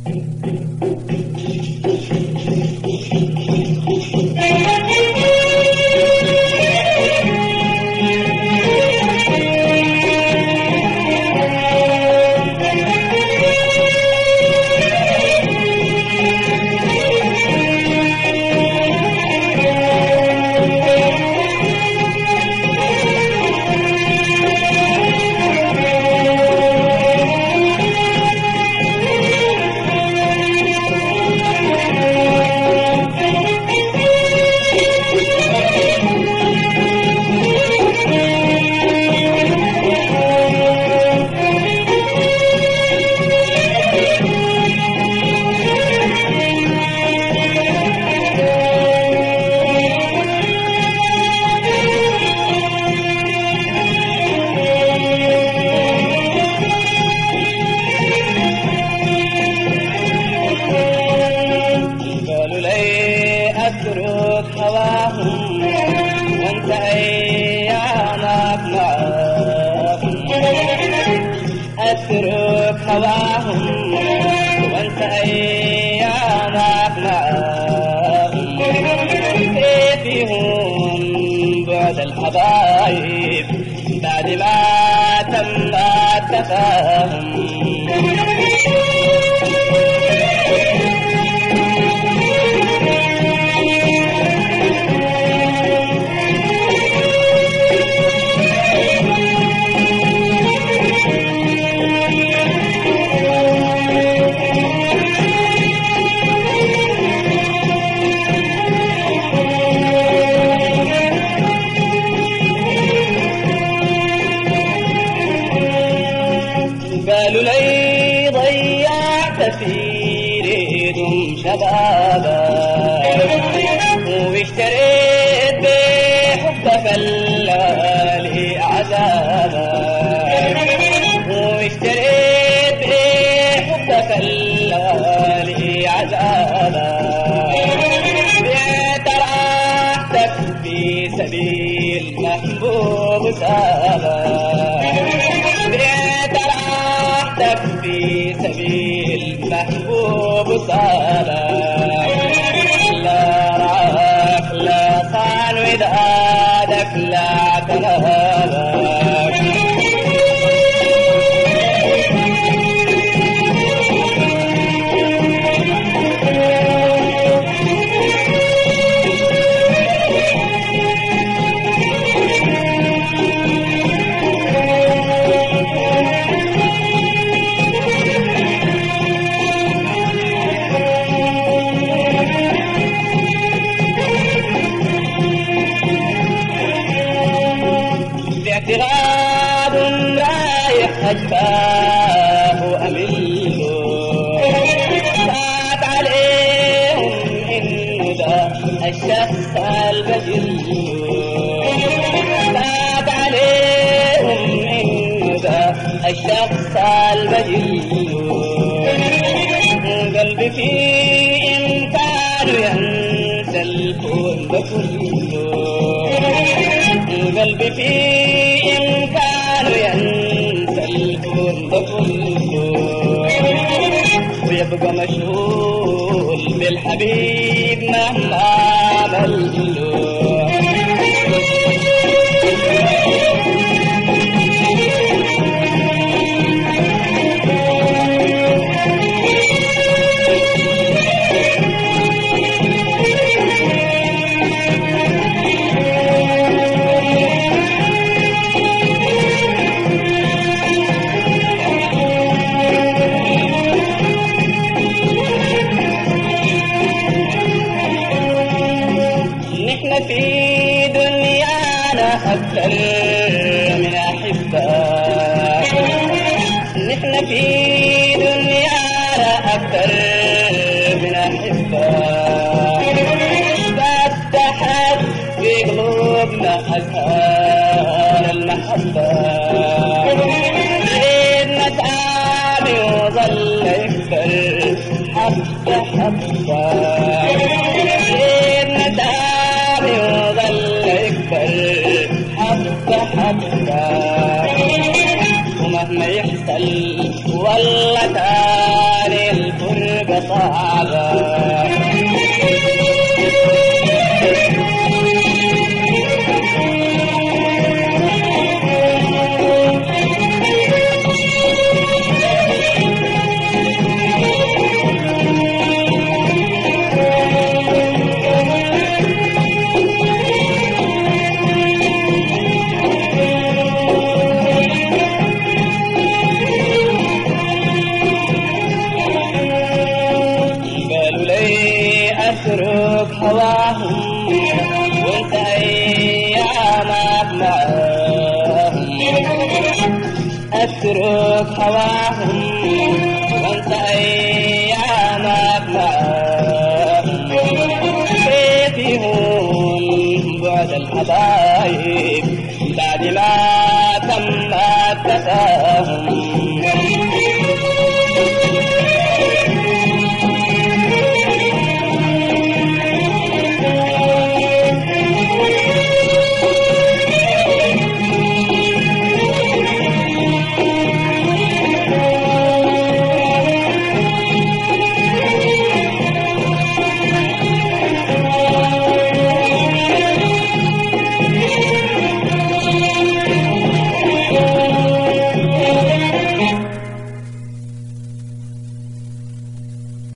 قالوا لي اترك هواهم وانت ايامك معاهم اترك هواهم وانت ايامك معاهم كيف فيهم بعد الحبايب بعد ما تم التفاهم قالوا لي ضيعت في ريدهم شبابك واشتريت بحبك الليالي عذابك واشتريت بحبك الليالي عذابك بعت راحتك في سبيل محبوب سابك بعت راحتك في سبيل محبوب صالح لا رعاك لا صان ودادك لا تنالك باعتقاد رايح أجفاه أمله فات عليهم إنه ده الشخص البجل فات عليهم إنه ده الشخص البجل قلبي في إمكانه ينسى الكون ده كله قلبي في إمكانه ينسى الكون ده كله ويبقى مشغول بالحبيب مهما عمل له نحن في دنيانا أكثر من أحباء نحن في دنيانا أكثر من أحباء فتحت في قلوبنا أزهار المحبة سيدنا تعالي وظل يكبر حبة حبة سيدنا تعالي وظل يكبر حبة حبة ومهما يحصل والله تاني القرب وصف هواهم وانت ايامك معاهم كيف يهون بعد الحبايب